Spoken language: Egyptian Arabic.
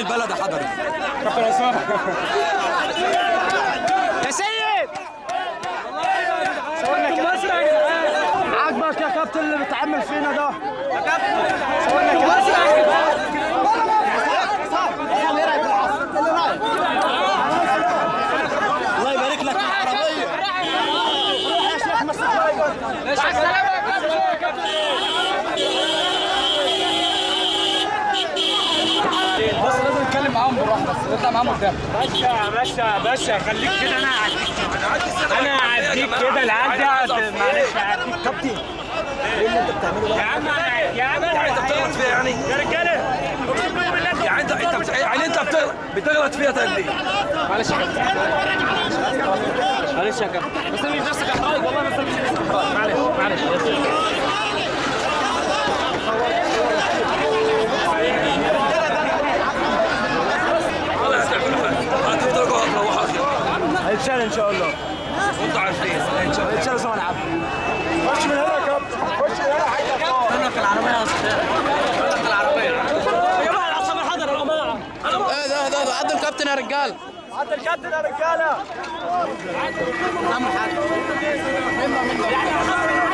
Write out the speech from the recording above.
البلد يا حضري يا سيد عاجبك يا كابتن اللي بتعمل فينا ده الله يبارك لك في العربيه روح يا شيخ مسك مع السلامه يا كابتن بس لازم نتكلم معاهم بالراحه بس نطلع معاهم قدام باشا باشا باشا خليك كده انا هعديك انا هعديك كده العيال دي معلش هعديك كابتن ايه اللي انت بتعمله ده يا عم أنا- يا عم يعني انت بتغلط فيها يعني يا رجاله اقسم بالله بالله يعني انت انت بت- يعني انت بتغلط بتغلط فيها طيب ليه؟ معلش يا كابتن معلش يا كابتن بس مش نفسك يا حراج والله بس مش نفسك يا حراج معلش معلش ولا هتعملوا حاجه هتفضلوا هتروحوا اخيرا هيتشال ان شاء الله وانتوا عارفين ان شاء الله هيتشال زي ما العب خش من هنا يا كابتن خش من هنا حاجه العربيه يا اسطى العربيه يا جماعه العصام حضر يا جماعه ايه ده ده ده عدوا الكابتن يا رجال حتى الكابتن يا رجاله اهم حاجه